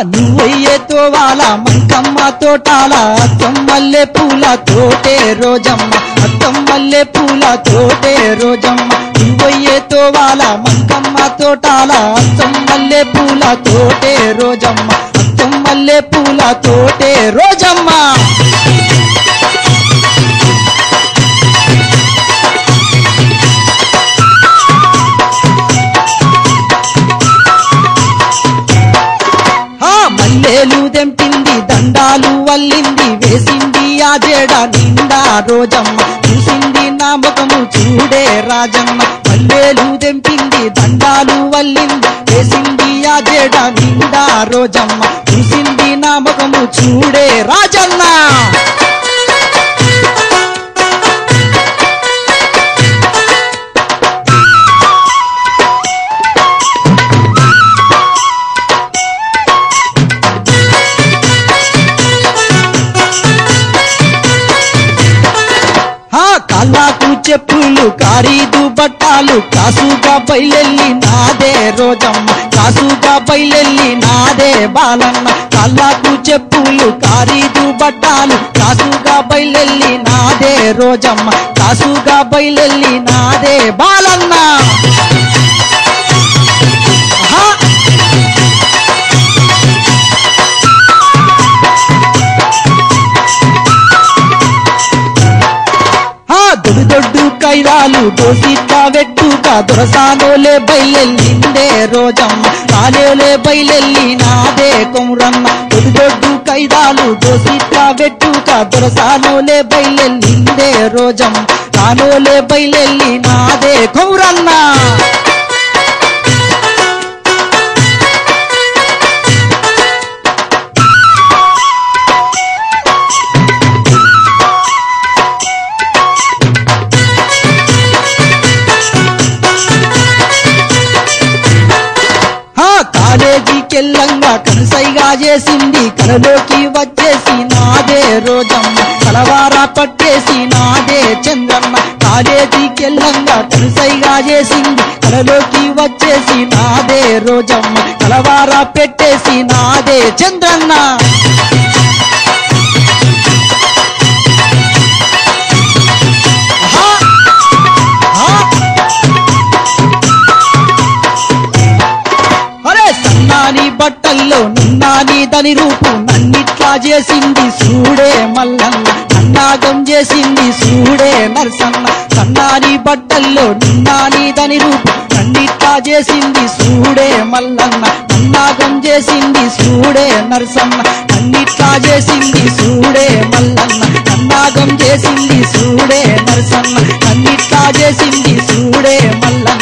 నువ్వయ్యే తోవాల మంకమ్మ తోటాల అత్తం మల్లె పూల తోటే రోజమ్మ అత్తం మల్లె పూల తోటే రోజమ్మ నువ్వయ్యే తోవాల మంకమ్మ తోటాల అత్తం మల్లె పూల తోటే రోజమ్మ అత్తం మల్లె పూల తోటే రోజమ్మ ఆ మల్లెలు దెంపింది దండాలు వల్లింది వేసింది ఆ జడ నిండా రోజమ్మ చూసింది నా ముఖము చూడే రాజమ్మ మల్లెలు దెంపింది దండాలు వల్లింది వేసింది ఆ జడ నిండా రోజమ్మ చూసింది నా ముఖము చూడే రాజన్న ఆ కాళ్ళకు చెప్పులు ఖరీదు బట్టాలు కాసుగా బయలెల్లి నాదే రోజమ్మ కాసుగా బయలెల్లి నాదే బాలన్న కాళ్ళకు చెప్పులు ఖరీదు బట్టాలు కాసుగా బయలెల్లి నాదే రోజమ్మ కాసుగా బయలెల్లి నాదే బాలన్న ఆహా! ఆ దొడ్డు దొడ్డు కైరాలు దోసిట్లా వెట్టుగా దొరసానోలే బయలెల్లిందే రోజమ్మ కాలేలే బయలెల్లి నాదే కొమురమ్మ దొడ్డు దొడ్డు కైరాలు దోసిట్లా వెట్టుగా దొరసానోలే బయలెల్లిందే రోజమ్మ కానోలే బయలెల్లి నాదే కొమురన్న ఆ కాలేజీకెళ్ళంగా కనసైగా చేసింది కలలోకి వచ్చేసి నాదే రోజమ్మ కలవారా పట్టేసి నాదే చంద్రమ్మ కాలేజీకెళ్ళంగా కనసైగా చేసింది కలలోకి వచ్చేసి నాదే రోజమ్మ కలవారా పెట్టేసి నాదే చంద్రన్న ఆహా! ఆహా! అరే సన్నాని బట్టల్లో నున్నాని దని రూపు నన్నిట్లా చేసింది సూడే మల్లన్న నన్నాగం చేసింది సూడే నరసన్న సన్నాని బట్టల్లో నున్నాని దని రూపు నన్నిట్లా చేసింది సూడే మల్లన్న నన్నాగం చేసింది సూడే నరసన్న నన్నిట్లా చేసింది సూడే మల్లన్న నన్నాగం చేసింది సూడే నరసన్న నన్నిట్లా చేసింది సూడే మల్లన్న